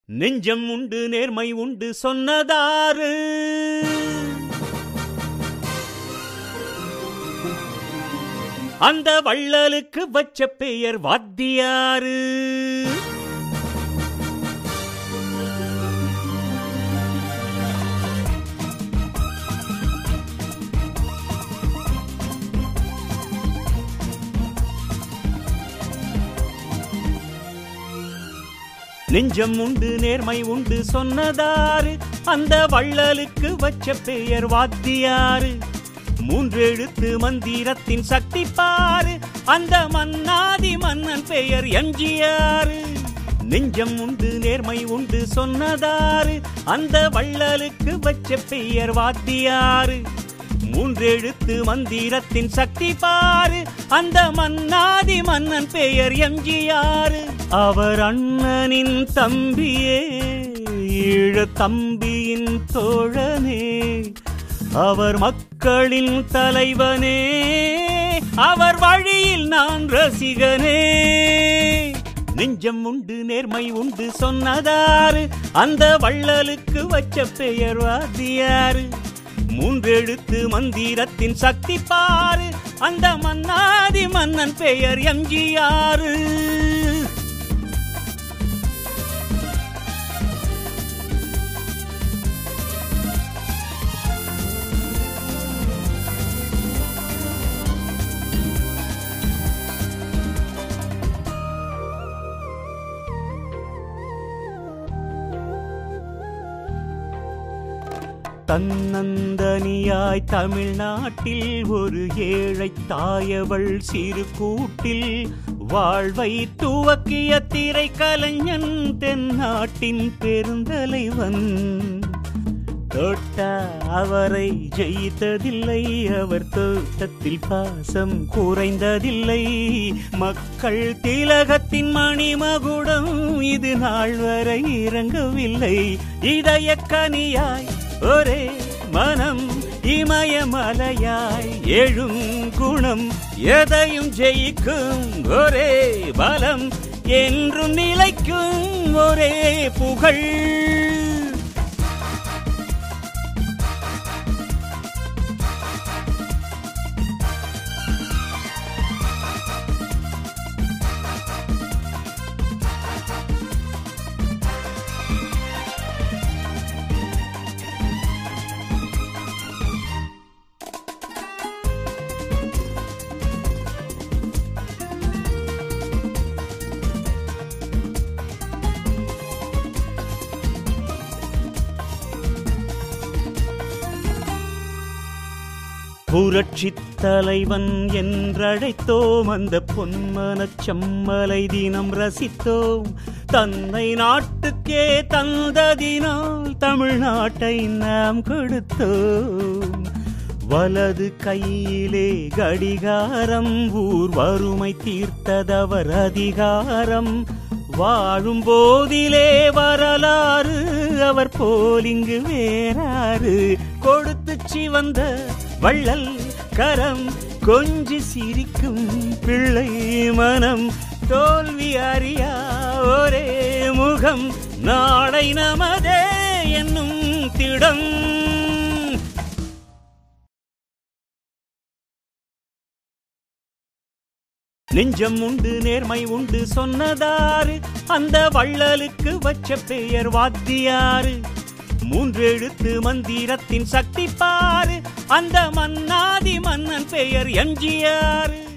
நெஞ்சம் உண்டு நேர்மை உண்டு சொன்னதாரு அந்த வள்ளலுக்கு வச்ச பெயர் வாத்தியாரு நெஞ்சம் உண்டு நேர்மை உண்டு சொன்னதாரு அந்த வள்ளலுக்கு வச்ச பெயர் வாத்தியாரு மூன்று எழுத்து மந்திரத்தின் சக்தி பாரு அந்த மன்னாதி மன்னன் பெயர் எம்ஜிஆரு நெஞ்சம் உண்டு நேர்மை உண்டு சொன்னதாரு அந்த வள்ளலுக்கு வச்ச பெயர் வாத்தியாரு மூன்றெழுத்து மந்திரத்தின் சக்தி பாரு அந்த மன்னாதி மன்னன் பெயர் எம்ஜிஆர் அவர் அண்ணனின் தம்பியே ஈழ தம்பியின் தோழனே அவர் மக்களின் தலைவனே அவர் வழியில் நான் ரசிகனே நெஞ்சம் உண்டு நேர்மை உண்டு சொன்னதாரு அந்த வள்ளலுக்கு வச்ச பெயர் வாத்தியாரு மூன்றெழுத்து மந்திரத்தின் சக்தி பாரு அந்த மன்னாதி மன்னன் பெயர் எம்ஜிஆரு தன்னந்தனியாய் தமிழ்நாட்டில் ஒரு ஏழை தாயவள் சிறு கூட்டில் வாழ்வை துவக்கிய திரை கலைஞன் தென்னாட்டின் பெருந்தலைவன் தொட்ட அவரை ஜெயித்ததில்லை அவர் தோட்டத்தில் பாசம் குறைந்ததில்லை மக்கள் திலகத்தின் மணிமகுடம் இது நாள் வரை இறங்கவில்லை இதயக்கனியாய் ஒரே மனம் இமயமலையாய் எழும் குணம் எதையும் ஜெயிக்கும் ஒரே பலம் என்றும் நிலைக்கும் ஒரே புகழ் புரட்சித் தலைவன் என்றழைத்தோம் அந்த பொன்மனச் செம்மலை தினம் ரசித்தோம் தன்னை நாட்டுக்கே தந்ததினால் தமிழ்நாட்டை நாம் கொடுத்தோம் வலது கையிலே கடிகாரம் ஊர் வறுமை தீர்த்ததவர் அதிகாரம் வாழும் போதிலே வரலாறு அவர் போலிங்கு வேறாறு கொடுத்து சிவந்த வள்ளல் கரம் கொஞ்சி சிரிக்கும் பிள்ளை மனம் தோல்வி அறியா ஒரே முகம் நாளை நமதே என்னும் திடம் நெஞ்சம் உண்டு நேர்மை உண்டு சொன்னதாரு அந்த வள்ளலுக்கு வச்ச பெயர் வாத்தியாரு மூன்றெழுத்து மந்திரத்தின் சக்தி பாரு அந்த மன்னாதி மன்னன் பெயர் எம்ஜிஆர்